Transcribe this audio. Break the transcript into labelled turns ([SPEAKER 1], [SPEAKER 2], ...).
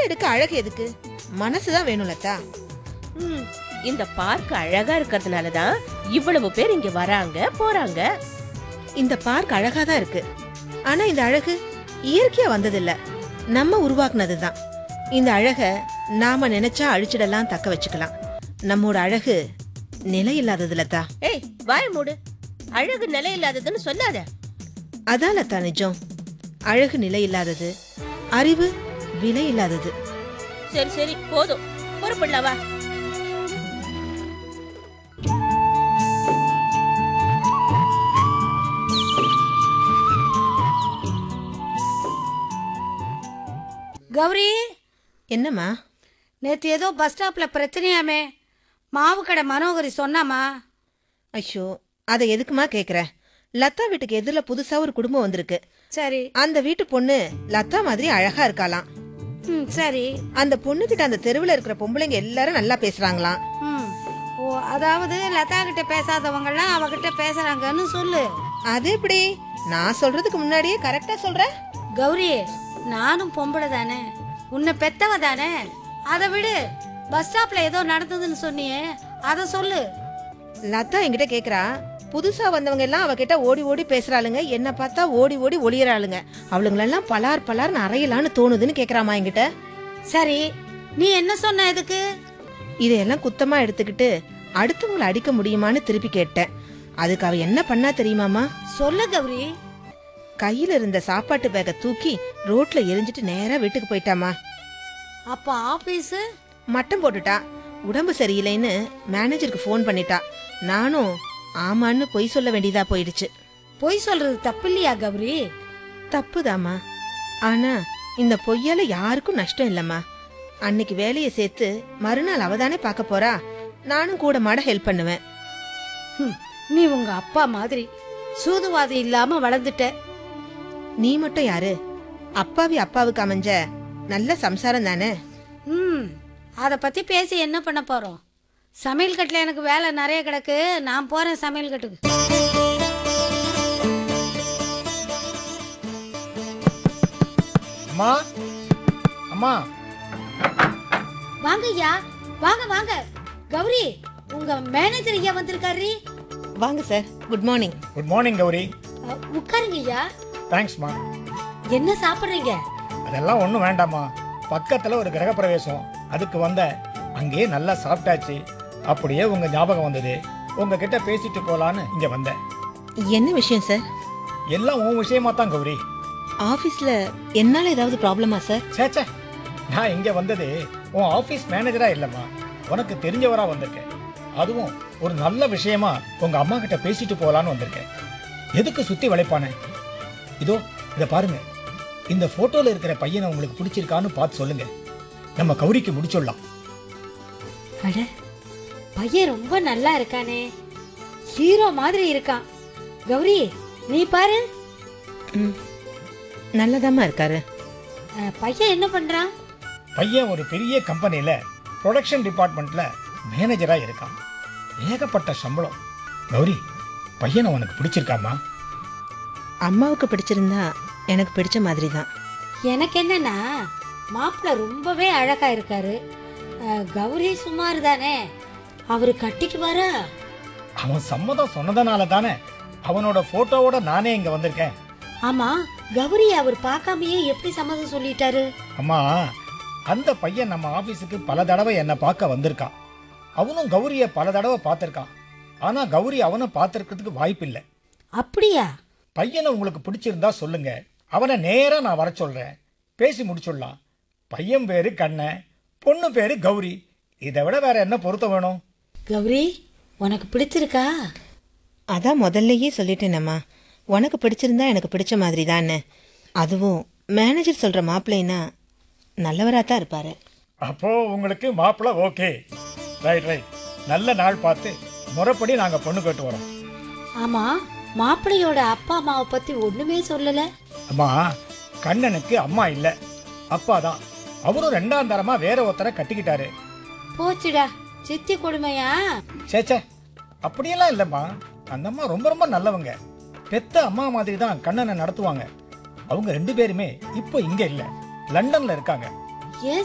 [SPEAKER 1] எடுக்க அழகு எதுக்கு மனசுதான் வேணும் லதா
[SPEAKER 2] ம், இந்த பார்க் அழகா இருக்கிறதுனால தான் இவ்வளவு பேர் இங்க வராங்க போறாங்க
[SPEAKER 1] இந்த பார்க் அழகா தான் இருக்கு ஆனா இந்த அழகு இயற்கையா வந்ததில்ல நம்ம உருவாக்குனதுதான் இந்த அழக நாம நினைச்சா அழிச்சிடலாம் தக்க வச்சுக்கலாம் நம்மோட அழகு நிலை இல்லாதது லதா
[SPEAKER 2] ஏய் வாய மூடு அழகு நிலை இல்லாததுன்னு சொல்லாத
[SPEAKER 1] அதான் லதா நிஜம் அழகு நிலை இல்லாதது அறிவு விலை இல்லாதது
[SPEAKER 2] சரி சரி போதும் பொறுப்பிடலாம் வா
[SPEAKER 3] கௌரி
[SPEAKER 1] என்னம்மா
[SPEAKER 3] நேற்று ஏதோ பஸ் ஸ்டாப்பில் பிரச்சனையாமே மாவு கடை மனோகரி சொன்னாமா
[SPEAKER 1] ஐயோ அதை எதுக்குமா கேக்குற லதா வீட்டுக்கு எதிரில் புதுசா ஒரு குடும்பம் வந்திருக்கு
[SPEAKER 3] சரி
[SPEAKER 1] அந்த வீட்டு பொண்ணு லதா மாதிரி அழகா இருக்காளாம்
[SPEAKER 3] ம் சரி
[SPEAKER 1] அந்த பொண்ணு கிட்ட அந்த தெருவுல இருக்கிற பொம்பளைங்க எல்லாரும் நல்லா பேசுறாங்களாம்
[SPEAKER 3] ம் ஓ அதாவது லதா கிட்ட பேசாதவங்கலாம் அவகிட்ட பேசுறாங்கன்னு சொல்லு
[SPEAKER 1] அது எப்படி நான் சொல்றதுக்கு முன்னாடியே கரெக்டா சொல்றேன்
[SPEAKER 3] கௌரி நானும் பொம்பளை தானே உன்னை பெத்தவ தானே அதை விடு பஸ் ஸ்டாப்ல ஏதோ நடந்ததுன்னு சொன்னியே அதை சொல்லு
[SPEAKER 1] லதா என்கிட்ட கேக்குறா புதுசா வந்தவங்க எல்லாம் அவகிட்ட ஓடி ஓடி பேசுறாளுங்க என்ன பார்த்தா ஓடி ஓடி ஒளியறாளுங்க அவளுங்களெல்லாம் பலார் பலார்னு அறையலான்னு தோணுதுன்னு கேக்குறாமா என்கிட்ட
[SPEAKER 3] சரி நீ என்ன சொன்ன இதுக்கு
[SPEAKER 1] இதையெல்லாம் குத்தமா எடுத்துக்கிட்டு அடுத்தவங்களை அடிக்க முடியுமான்னு திருப்பி கேட்டேன் அதுக்கு அவ என்ன பண்ணா தெரியுமாமா
[SPEAKER 3] சொல்லு கௌரி
[SPEAKER 1] கையில இருந்த சாப்பாட்டு பேக்கை தூக்கி ரோட்ல எரிஞ்சிட்டு நேரா வீட்டுக்கு போயிட்டாமா
[SPEAKER 3] அப்ப ஆபீஸ்
[SPEAKER 1] மட்டம் போட்டுட்டா உடம்பு சரியில்லைன்னு மேனேஜருக்கு ஃபோன் பண்ணிட்டா நானும் ஆமான்னு பொய் சொல்ல வேண்டியதா போயிடுச்சு
[SPEAKER 3] பொய் சொல்றது தப்பு இல்லையா கௌரி
[SPEAKER 1] தப்புதாம்மா ஆனா இந்த பொய்யால யாருக்கும் நஷ்டம் இல்லம்மா அன்னைக்கு வேலையை சேர்த்து மறுநாள் அவதானே பார்க்க போறா நானும் கூட மாட ஹெல்ப் பண்ணுவேன்
[SPEAKER 3] ஹம், நீ உங்க அப்பா மாதிரி சூதுவாதி இல்லாம வளர்ந்துட்ட
[SPEAKER 1] நீ மட்டும் யாரு அப்பாவி அப்பாவுக்கு அமைஞ்ச நல்ல சம்சாரம் தானே
[SPEAKER 3] ம் அத பத்தி பேசி என்ன பண்ண போறோம் சமையல் கட்டுல எனக்கு வேலை நிறைய கிடக்கு நான் போறேன் சமையல் கட்டுக்கு
[SPEAKER 4] அம்மா அம்மா
[SPEAKER 3] வாங்க ஐயா வாங்க வாங்க கௌரி உங்க மேனேஜர் ஐயா வந்திருக்காரு
[SPEAKER 1] வாங்க sir good morning
[SPEAKER 4] good morning Gowri
[SPEAKER 3] அ, உட்காருங்க ஐயா
[SPEAKER 4] தேங்க்ஸ்மா
[SPEAKER 3] என்ன சாப்பிடுறீங்க
[SPEAKER 4] அதெல்லாம் ஒன்றும் வேண்டாம்மா பக்கத்தில் ஒரு கிரகப்பிரவேசம் அதுக்கு வந்த அங்கேயே நல்லா சாப்பிட்டாச்சு அப்படியே உங்கள் ஞாபகம் வந்தது உங்ககிட்ட பேசிட்டு போலான்னு இங்கே வந்தேன்
[SPEAKER 1] என்ன விஷயம் சார்
[SPEAKER 4] எல்லாம் உன் விஷயமா தான் கௌரி
[SPEAKER 1] ஆபீஸ்ல என்னால ஏதாவது ப்ராப்ளமா சார்
[SPEAKER 4] சேச்சே நான் இங்கே வந்தது உன் ஆஃபீஸ் மேனேஜரா இல்லைம்மா உனக்கு தெரிஞ்சவரா வந்திருக்கேன் அதுவும் ஒரு நல்ல விஷயமா உங்க அம்மா கிட்ட பேசிட்டு போலான்னு வந்திருக்கேன் எதுக்கு சுத்தி வளைப்பானே இதோ இதை பாருங்க இந்த போட்டோல இருக்கிற பையனை உங்களுக்கு பிடிச்சிருக்கான்னு பார்த்து சொல்லுங்க நம்ம கௌரிக்கு முடிச்சிடலாம்
[SPEAKER 3] அட பையன் ரொம்ப நல்லா இருக்கானே ஹீரோ மாதிரி இருக்கான் கௌரி நீ பாரு
[SPEAKER 1] ம் நல்லதாம்மா இருக்காரு
[SPEAKER 3] அ, பையன் என்ன பண்றான்
[SPEAKER 4] பையன் ஒரு பெரிய கம்பெனியில ப்ரொடக்ஷன் டிபார்ட்மெண்ட்ல மேனேஜரா இருக்கான் ஏகப்பட்ட சம்பளம் கௌரி பையனை உனக்கு பிடிச்சிருக்காமா
[SPEAKER 1] அம்மாவுக்கு பிடிச்சிருந்தா எனக்கு பிடிச்ச மாதிரி தான்
[SPEAKER 3] எனக்கு என்னன்னா மாப்பிள்ள ரொம்பவே அழகா இருக்காரு அஹ், கௌரி சுமார் தானே அவரு கட்டிக்கு வரா
[SPEAKER 4] அவன் சம்மதம் சொன்னதனால தானே அவனோட போட்டோவோட நானே இங்க வந்திருக்கேன்
[SPEAKER 3] ஆமா கௌரி அவர் பார்க்காமயே எப்படி சம்மதம் சொல்லிட்டாரு
[SPEAKER 4] அம்மா அந்த பையன் நம்ம ஆபீஸுக்கு பல தடவை என்னை பார்க்க வந்திருக்கான் அவனும் கௌரிய பல தடவை பார்த்திருக்கான் ஆனா கௌரி அவனை பார்த்திருக்கிறதுக்கு வாய்ப்பு இல்லை
[SPEAKER 3] அப்படியா
[SPEAKER 4] பையனை உங்களுக்கு பிடிச்சிருந்தா சொல்லுங்க அவனை நேரா நான் வர சொல்றேன் பேசி முடிச்சுடலாம் பையன் பேரு கண்ணன் பொண்ணு பேரு கௌரி இதை விட வேற என்ன பொருத்தம் வேணும்
[SPEAKER 3] கௌரி உனக்கு பிடிச்சிருக்கா
[SPEAKER 1] அதான் முதல்லயே சொல்லிட்டேனம்மா உனக்கு பிடிச்சிருந்தா எனக்கு பிடிச்ச மாதிரி தானே அதுவும் மேனேஜர் சொல்ற மாப்பிள்ளைனா நல்லவரா தான் இருப்பாரு
[SPEAKER 4] அப்போ உங்களுக்கு மாப்பிள்ளை ஓகே ரைட் ரைட் நல்ல நாள் பார்த்து முறைப்படி நாங்க பொண்ணு கேட்டு வரோம்
[SPEAKER 3] ஆமா மாப்பிள்ளையோட அப்பா அம்மாவை பத்தி ஒண்ணுமே சொல்லல
[SPEAKER 4] அம்மா கண்ணனுக்கு அம்மா இல்ல அப்பா தான் அவரும் ரெண்டாம் தரமா வேற ஒருத்தரை கட்டிக்கிட்டாரு
[SPEAKER 3] போச்சுடா சித்தி கொடுமையா
[SPEAKER 4] சேச்சே அப்படியெல்லாம் இல்லம்மா அந்த அம்மா ரொம்ப ரொம்ப நல்லவங்க பெத்த அம்மா மாதிரி தான் கண்ணனை நடத்துவாங்க அவங்க ரெண்டு பேருமே இப்போ இங்க இல்ல லண்டன்ல இருக்காங்க
[SPEAKER 3] ஏன்